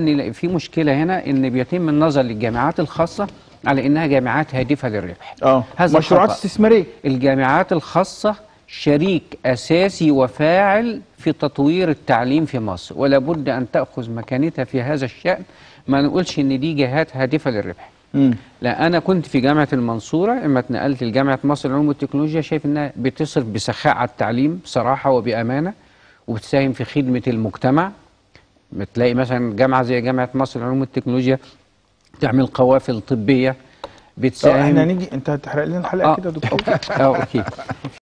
ان في مشكله هنا ان بيتم النظر للجامعات الخاصه على انها جامعات هادفه للربح اه هذا مشروعات خطأ. استثماريه الجامعات الخاصة شريك أساسي وفاعل في تطوير التعليم في مصر ولا بد أن تأخذ مكانتها في هذا الشأن ما نقولش إن دي جهات هادفة للربح مم. لا أنا كنت في جامعة المنصورة لما اتنقلت لجامعة مصر للعلوم والتكنولوجيا شايف إنها بتصرف بسخاء على التعليم بصراحة وبأمانة وبتساهم في خدمة المجتمع بتلاقي مثلا جامعة زي جامعة مصر للعلوم والتكنولوجيا تعمل قوافل طبية اه بتساهم احنا هنيجي انت هتحرق لنا الحلقه آه، كده يا دكتور أوكي. اه اوكي